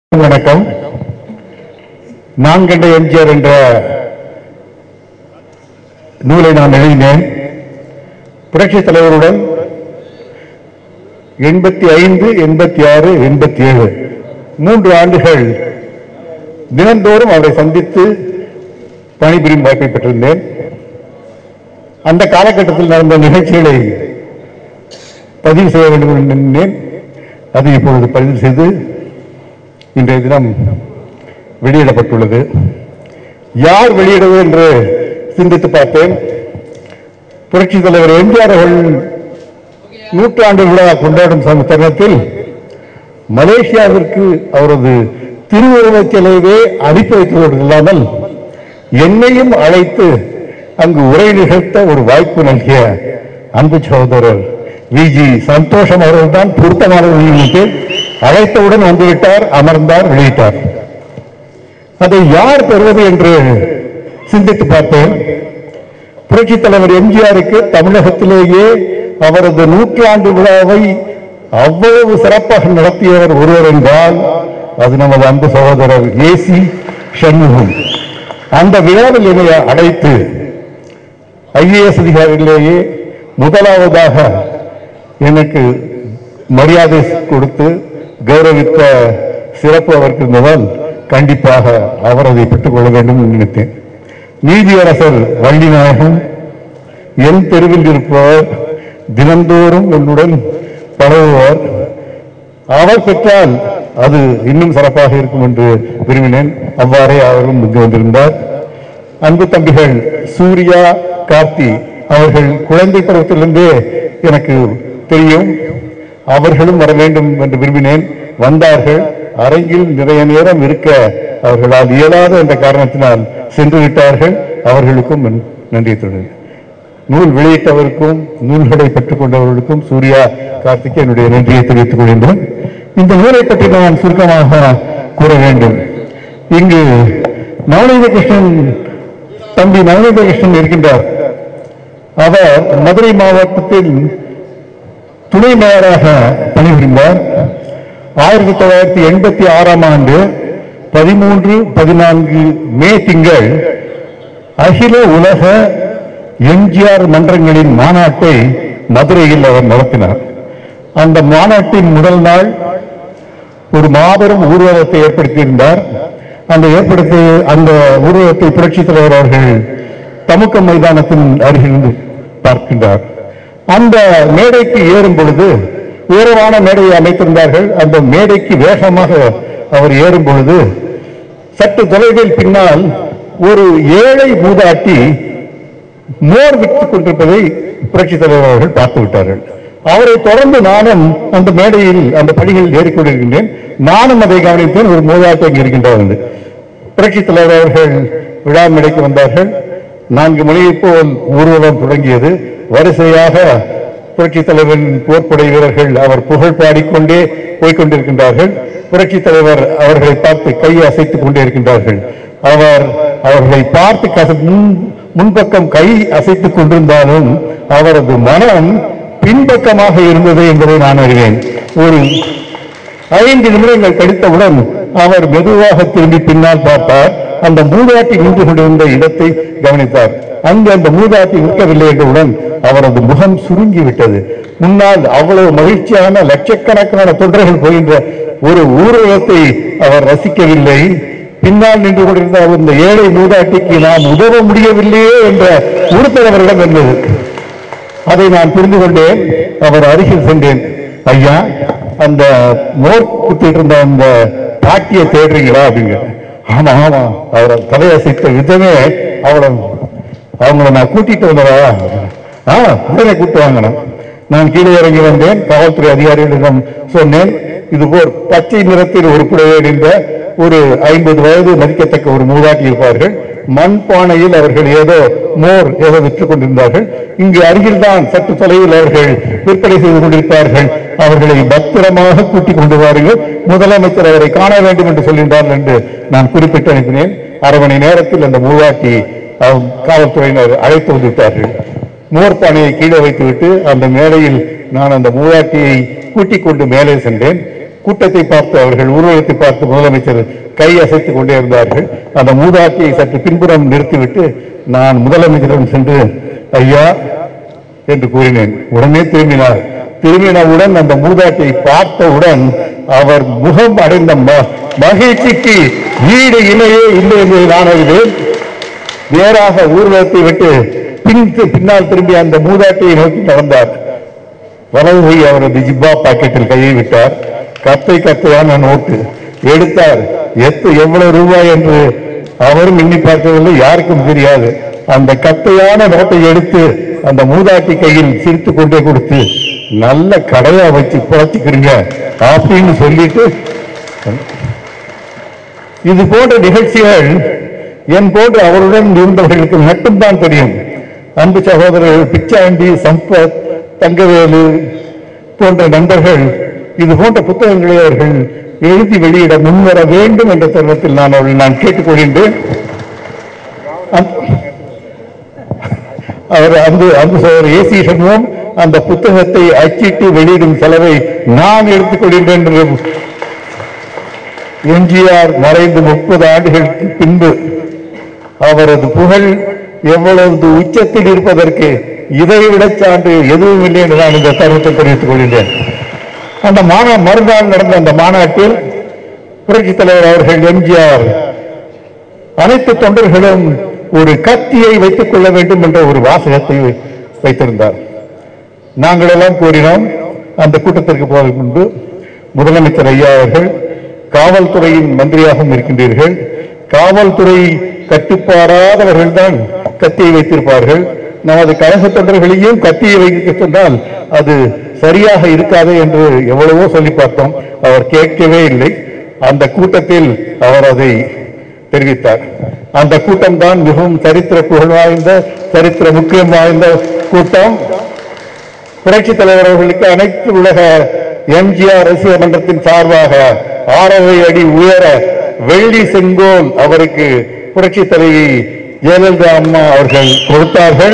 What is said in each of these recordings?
வணக்கம் நான் கண்ட எம்ஜிஆர் என்ற நூலை நான் எழுதினேன் புரட்சித் தலைவருடன் எண்பத்தி ஐந்து எண்பத்தி ஆறு எண்பத்தி ஏழு மூன்று ஆண்டுகள் தினந்தோறும் அவரை சந்தித்து பணிபுரியும் வாய்ப்பை பெற்றிருந்தேன் அந்த காலகட்டத்தில் நடந்த நிகழ்ச்சிகளை பதிவு செய்ய வேண்டும் என்று எண்ணினேன் அதை இப்பொழுது பதிவு செய்து இன்றைய தினம் வெளியிடப்பட்டுள்ளது யார் வெளியிடுவது என்று சிந்தித்து பார்த்தேன் புரட்சித் தலைவர் எம்ஜிஆர் அவர்கள் நூற்றாண்டு விழா கொண்டாடும் சம தருணத்தில் மலேசியாவிற்கு அவரது திருவுருவச் சிலையவே அனுப்பி வைத்ததோடு இல்லாமல் என்னையும் அழைத்து அங்கு உரை நிகழ்த்த ஒரு வாய்ப்பு நல்கிய அன்பு சகோதரர் விஜி சந்தோஷம் அவர்கள்தான் பொருத்தமானவர்கள் என்று அழைத்தவுடன் வந்துவிட்டார் அமர்ந்தார் வெளியிட்டார் அதை யார் பெறுவது என்று சிந்தித்து பார்த்தேன் புரட்சித் தலைவர் எம்ஜிஆருக்கு தமிழகத்திலேயே அவரது நூற்றாண்டு விழாவை அவ்வளவு சிறப்பாக நடத்தியவர் ஒருவர் என்றால் அது நமது அன்பு சகோதரர் ஏசி சண்முகம் அந்த விழாவில் என்னை அழைத்து ஐஏஎஸ் அதிகாரிகளிலேயே முதலாவதாக எனக்கு மரியாதை கொடுத்து கௌரவித்த சிறப்பு அவருக்கு இருந்ததால் கண்டிப்பாக அவர் அதை பெற்றுக் கொள்ள வேண்டும் என்று நினைத்தேன் நீதியரசர் வள்ளிநாயகம் என் தெருவில் இருப்பவர் தினந்தோறும் என்னுடன் பழகுவார் அவர் பெற்றால் அது இன்னும் சிறப்பாக இருக்கும் என்று விரும்பினேன் அவ்வாறே அவரும் இங்கு வந்திருந்தார் அன்பு தம்பிகள் சூர்யா கார்த்தி அவர்கள் குழந்தை பருவத்திலிருந்தே எனக்கு தெரியும் அவர்களும் வர வேண்டும் என்று விரும்பினேன் வந்தார்கள் அரங்கில் நிறைய நேரம் இருக்க அவர்களால் இயலாத என்ற காரணத்தினால் சென்று விட்டார்கள் அவர்களுக்கும் என் நன்றியை தொடர்கிறேன் நூல் வெளியிட்டவருக்கும் நூல்களை பெற்றுக் கொண்டவர்களுக்கும் சூர்யா கார்த்திக் என்னுடைய நன்றியை தெரிவித்துக் கொள்கின்றேன் இந்த நூலை பற்றி நான் சுருக்கமாக கூற வேண்டும் இங்கு நவநீத கிருஷ்ணன் தம்பி நவநீத கிருஷ்ணன் இருக்கின்றார் அவர் மதுரை மாவட்டத்தில் துணை மேயராக பணிபுரிந்தார் ஆயிரத்தி தொள்ளாயிரத்தி எண்பத்தி ஆறாம் ஆண்டு பதிமூன்று பதினான்கு மே திங்கள் அகில உலக எம்ஜிஆர் மன்றங்களின் மாநாட்டை மதுரையில் அவர் நடத்தினார் அந்த மாநாட்டின் முதல் நாள் ஒரு மாபெரும் ஊர்வலத்தை ஏற்படுத்தியிருந்தார் அந்த ஏற்படுத்தி அந்த ஊர்வலத்தை புரட்சித் தலைவர் அவர்கள் தமுக்க மைதானத்தின் அருகிலிருந்து பார்க்கின்றார் அந்த மேடைக்கு ஏறும் பொழுது உயரமான மேடையை அமைத்திருந்தார்கள் அந்த மேடைக்கு வேகமாக அவர் ஏறும் பொழுது சற்று தொலைவில் பின்னால் ஒரு ஏழை மூதாட்டி மோர் விற்றுக் கொண்டிருப்பதை புரட்சித் தலைவர் அவர்கள் பார்த்து விட்டார்கள் அவரை தொடர்ந்து நானும் அந்த மேடையில் அந்த படிகளில் ஏறிக்கொண்டிருக்கின்றேன் நானும் அதை கவனித்தேன் ஒரு மூதாட்டி அங்கே இருக்கின்றார் என்று புரட்சித் தலைவர் அவர்கள் விழா மேடைக்கு வந்தார்கள் நான்கு மணியைப் போல் ஊர்வலம் தொடங்கியது வரிசையாக புரட்சித் தலைவரின் போர்ப்படை வீரர்கள் அவர் புகழ் பாடிக்கொண்டே போய்க்கொண்டிருக்கின்றார்கள் புரட்சித் தலைவர் அவர்களை பார்த்து கையை அசைத்துக் கொண்டே இருக்கின்றார்கள் அவர் அவர்களை பார்த்து கச- முன்- முன்பக்கம் கை அசைத்துக் கொண்டிருந்தாலும் அவரது மனம் பின்பக்கமாக இருந்தது என்பதை நான் அறிவேன் ஒரு ஐந்து நிமிடங்கள் கழித்தவுடன் அவர் மெதுவாக திரும்பி பின்னால் பார்த்தார் அந்த மூதாட்டி நின்று கொண்டிருந்த இடத்தை கவனித்தார் அங்கு அந்த மூதாட்டி நிற்கவில்லை என்றவுடன் அவரது முகம் சுருங்கி விட்டது முன்னால் அவ்வளவு மகிழ்ச்சியான லட்சக்கணக்கான தொண்டர்கள் போகின்ற ஒரு ஊர்வலத்தை அவர் ரசிக்கவில்லை பின்னால் நின்று கொண்டிருந்த அந்த ஏழை மூதாட்டிக்கு நாம் உதவ முடியவில்லையே என்ற உறுத்தல் அவரிடம் இருந்தது அதை நான் புரிந்து கொண்டேன் அவர் அருகில் சென்றேன் ஐயா அந்த மோர் குத்திட்டு இருந்த அந்த பாட்டியை தேடுறீங்களா அப்படிங்க ஆமா ஆமா அவரை தலையசைத்த விதமே அவளை அவங்கள நான் கூட்டிட்டு வந்தவா ஆ உடனே கூட்டு வாங்கினேன் நான் கீழே இறங்கி வந்தேன் காவல்துறை அதிகாரிகளிடம் சொன்னேன் இதுபோல் பச்சை நிறத்தில் ஒரு புடவை அணிந்த ஒரு ஐம்பது வயது மதிக்கத்தக்க ஒரு மூதாட்டி இருப்பார்கள் மண் பானையில் அவர்கள் ஏதோ மோர் ஏதோ விற்றுக் கொண்டிருந்தார்கள் இங்கு அருகில்தான் சற்று தொலைவில் அவர்கள் விற்பனை செய்து கொண்டிருப்பார்கள் அவர்களை பத்திரமாக கூட்டிக் கொண்டு வாருங்கள் முதலமைச்சர் அவரை காண வேண்டும் என்று சொல்கின்றார்கள் என்று நான் குறிப்பிட்டு அனுப்பினேன் அரை மணி நேரத்தில் அந்த மூதாட்டி அவ் காவல்துறையினர் அழைத்து வந்து விட்டார்கள் மோர் பானையை கீழே வைத்துவிட்டு அந்த மேடையில் நான் அந்த மூதாட்டியை கூட்டிக் கொண்டு மேலே சென்றேன் கூட்டத்தை பார்த்து அவர்கள் ஊர்வலத்தை பார்த்து முதலமைச்சர் கை அசைத்துக் கொண்டே இருந்தார்கள் அந்த மூதாட்டியை சற்று பின்புறம் நிறுத்திவிட்டு நான் முதலமைச்சரிடம் சென்று ஐயா என்று கூறினேன் உடனே திரும்பினார் திரும்பினவுடன் அந்த மூதாட்டியை பார்த்தவுடன் அவர் முகம் அடைந்த ம- மகிழ்ச்சிக்கு ஈடு இணையே இல்லை என்பதை நான் அறிவேன் நேராக ஊர்வலத்தை விட்டு பின் பின்னால் திரும்பி அந்த மூதாட்டியை நோக்கி நடந்தார் வலது கை அவரது ஜிப்பா பாக்கெட்டில் கையை விட்டார் கத்தை கத்தையான நோட்டு எடுத்தார் எத்து எவ்வளவு ரூபாய் என்று அவரும் எண்ணி பார்க்கவில்லை யாருக்கும் தெரியாது அந்த கத்தையான நோட்டை எடுத்து அந்த மூதாட்டி கையில் சிரித்து கொண்டே கொடுத்து நல்ல கடையா வச்சு புழைச்சிக்கிறீங்க அப்படின்னு சொல்லிட்டு இது போன்ற நிகழ்ச்சிகள் என் போன்று அவருடன் இருந்தவர்களுக்கு மட்டும்தான் தெரியும் அன்பு சகோதரர்கள் பிச்சாண்டி சம்பத் தங்கவேலு போன்ற நண்பர்கள் இது போன்ற புத்தகங்களை அவர்கள் எழுதி வெளியிட முன்வர வேண்டும் என்ற தருணத்தில் நான் அவர்கள் நான் கேட்டுக்கொள்கின்றேன் அந்த- அவர் அன்பு அன்பு சகோதரர் ஏசி சண்முகம் அந்த புத்தகத்தை அச்சிட்டு வெளியிடும் செலவை நான் எடுத்துக்கொள்கின்றேன் என்று எம்ஜிஆர் மறைந்து முப்பது ஆண்டுகளுக்கு பின்பு அவரது புகழ் எவ்வளவு உச்சத்தில் இருப்பதற்கு இதைவிட சான்று எதுவும் இல்லை என்று நான் இந்த தருணத்தை தெரிவித்துக் கொள்கின்றேன் அந்த மாநா மறுநாள் நடந்த அந்த மாநாட்டில் புரட்சித் தலைவர் அவர்கள் எம்ஜிஆர் அனைத்து தொண்டர்களும் ஒரு கத்தியை வைத்துக் கொள்ள வேண்டும் என்ற ஒரு வாசகத்தை வைத்திருந்தார் நாங்கள் எல்லாம் கூறினோம் அந்த கூட்டத்திற்கு போவதற்கு முன்பு முதலமைச்சர் ஐயா அவர்கள் காவல்துறையின் மந்திரியாகவும் இருக்கின்றீர்கள் காவல்துறை கட்டுப்பாடாதவர்கள் தான் கத்தியை வைத்திருப்பார்கள் நமது கழக தொண்டர்களையும் கத்தியை வைக்க சொன்னால் அது சரியாக இருக்காது என்று எவ்வளவோ சொல்லி பார்த்தோம் அவர் கேட்கவே இல்லை அந்த கூட்டத்தில் அவர் அதை தெரிவித்தார் அந்த கூட்டம் தான் மிகவும் சரித்திர புகழ் வாய்ந்த சரித்திர முக்கியம் வாய்ந்த கூட்டம் புரட்சி தலைவர் அவர்களுக்கு அனைத்து உலக எம்ஜிஆர் ரசிக மன்றத்தின் சார்பாக ஆறரை அடி உயர வெள்ளி செங்கோல் அவருக்கு புரட்சி தலைவி ஜெயலலிதா அம்மா அவர்கள் கொடுத்தார்கள்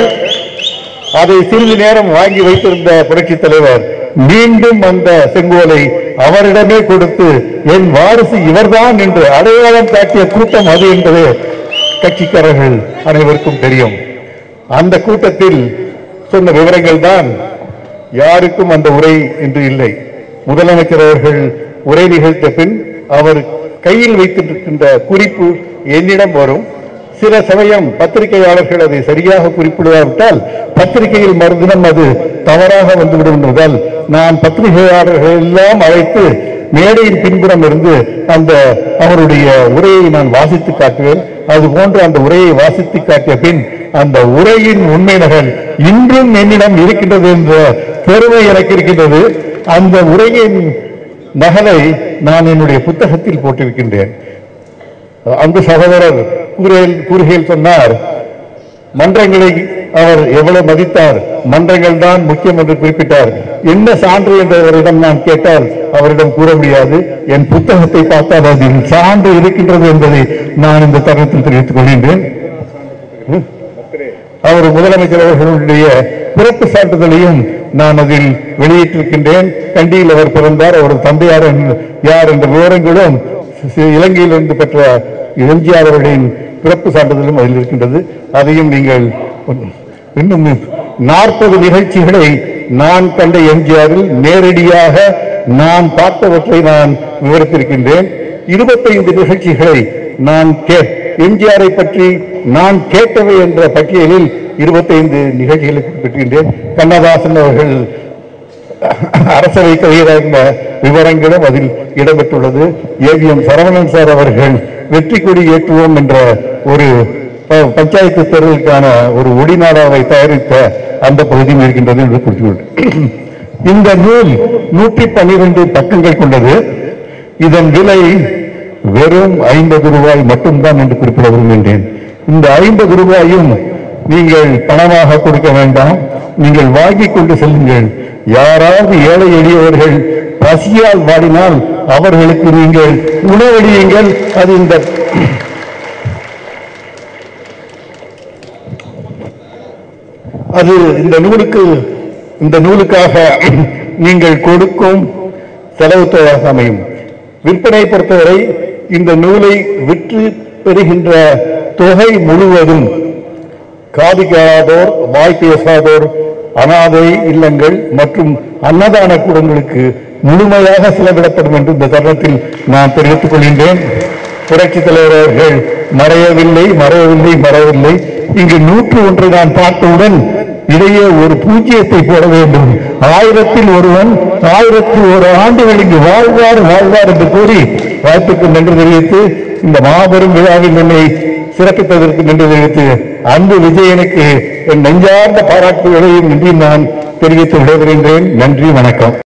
அதை சிறிது நேரம் வாங்கி வைத்திருந்த புரட்சி தலைவர் மீண்டும் அந்த செங்கோலை அவரிடமே கொடுத்து என் வாரிசு இவர்தான் என்று அடையாளம் காட்டிய கூட்டம் அது என்பது கட்சிக்காரர்கள் அனைவருக்கும் தெரியும் அந்த கூட்டத்தில் சொன்ன விவரங்கள் தான் யாருக்கும் அந்த உரை இன்று இல்லை முதலமைச்சர் அவர்கள் உரை நிகழ்த்த பின் அவர் கையில் வைத்திருக்கின்ற குறிப்பு என்னிடம் வரும் சில சமயம் பத்திரிகையாளர்கள் அதை சரியாக குறிப்பிடாவிட்டால் பத்திரிகையில் மறுதினம் அது தவறாக வந்துவிடும் என்பதால் நான் பத்திரிகையாளர்கள் எல்லாம் அழைத்து மேடையின் பின்புறம் இருந்து அந்த அவருடைய உரையை நான் வாசித்து காட்டுவேன் அது போன்று அந்த உரையை வாசித்து காட்டிய பின் அந்த உரையின் உண்மை நகல் இன்றும் என்னிடம் இருக்கின்றது என்ற பெருமை எனக்கு இருக்கின்றது அந்த உரையின் நகலை நான் என்னுடைய புத்தகத்தில் போட்டிருக்கின்றேன் அந்த சகோதரர் கூறுகையில் கூறுகையில் சொன்னார் மன்றங்களை அவர் எவ்வளவு மதித்தார் மன்றங்கள் தான் முக்கியம் என்று குறிப்பிட்டார் என்ன சான்று என்றவரிடம் நான் கேட்டால் அவரிடம் கூற முடியாது என் புத்தகத்தை பார்த்தால் அதில் சான்று இருக்கின்றது என்பதை நான் இந்த தருணத்தில் தெரிவித்துக் கொள்கின்றேன் அவர் முதலமைச்சர் அவர்களுடைய பிறப்பு சான்றிதழையும் நான் அதில் வெளியிட்டிருக்கின்றேன் கண்டியில் அவர் பிறந்தார் அவரது தந்தையார் என்று- யார் என்ற விவரங்களும் சி- இலங்கையிலிருந்து பெற்ற எம்ஜிஆர் அவர்களின் பிறப்பு சான்றிதழும் அதில் இருக்கின்றது அதையும் நீங்கள் இன்னும் நாற்பது நிகழ்ச்சிகளை நான் கண்ட எம்ஜிஆரில் நேரடியாக நான் பார்த்தவற்றை நான் விவரித்திருக்கின்றேன் இருபத்தைந்து நிகழ்ச்சிகளை நான் கே எம்ஜிஆரை பற்றி நான் கேட்டவை என்ற பட்டியலில் இருபத்தைந்து நிகழ்ச்சிகளை குறிப்பிட்டிருக்கின்றேன் கண்ணதாசன் அவர்கள் அரசவை கவியராக விவரங்களும் அதில் இடம்பெற்றுள்ளது ஏவிஎம் சரவணன் சார் அவர்கள் வெற்றி கொடி ஏற்றுவோம் என்ற ஒரு ப- பஞ்சாயத்து தேர்தலுக்கான ஒரு ஒடிநாடாவை தயாரித்த அந்த பகுதியும் இருக்கின்றது என்று குறிப்பிட்டுள்ளது இந்த நூல் நூற்றி பன்னிரண்டு பக்கங்கள் கொண்டது இதன் விலை வெறும் ஐம்பது ரூபாய் மட்டும்தான் என்று குறிப்பிட விரும்புகின்றேன் இந்த ஐம்பது ரூபாயும் நீங்கள் பணமாக கொடுக்க வேண்டாம் நீங்கள் வாங்கிக் கொண்டு செல்லுங்கள் யாராவது ஏழை எளியவர்கள் பசியால் வாடினால் அவர்களுக்கு நீங்கள் உணவளியுங்கள் அது இந்த அது இந்த நூலுக்கு இந்த நூலுக்காக நீங்கள் கொடுக்கும் செலவு தொகையாக அமையும் விற்பனை பொறுத்தவரை இந்த நூலை விற்று பெறுகின்ற தொகை முழுவதும் காது கேளாதோர் வாய் பேசாதோர் அனாதை இல்லங்கள் மற்றும் அன்னதான கூடங்களுக்கு முழுமையாக செலவிடப்படும் என்று இந்த தருணத்தில் நான் தெரிவித்துக் கொள்கின்றேன் புரட்சித் தலைவர் அவர்கள் மறையவில்லை மறையவில்லை மறையவில்லை இங்கு நூற்று ஒன்றை நான் பார்த்தவுடன் இடையே ஒரு பூஜ்ஜியத்தை போட வேண்டும் ஆயிரத்தில் ஒருவன் ஆயிரத்தி ஒரு ஆண்டுகள் இங்கு வாழ்வார் வாழ்வார் என்று கூறி வாய்ப்புக்கு நன்றி தெரிவித்து இந்த மாபெரும் விழாவில் என்னை சிறப்பித்ததற்கு நன்றி தெரிவித்து அன்பு விஜயனுக்கு என் நெஞ்சார்ந்த பாராட்டுகளையும் நன்றி நான் தெரிவித்து விடைபெறுகின்றேன் நன்றி வணக்கம்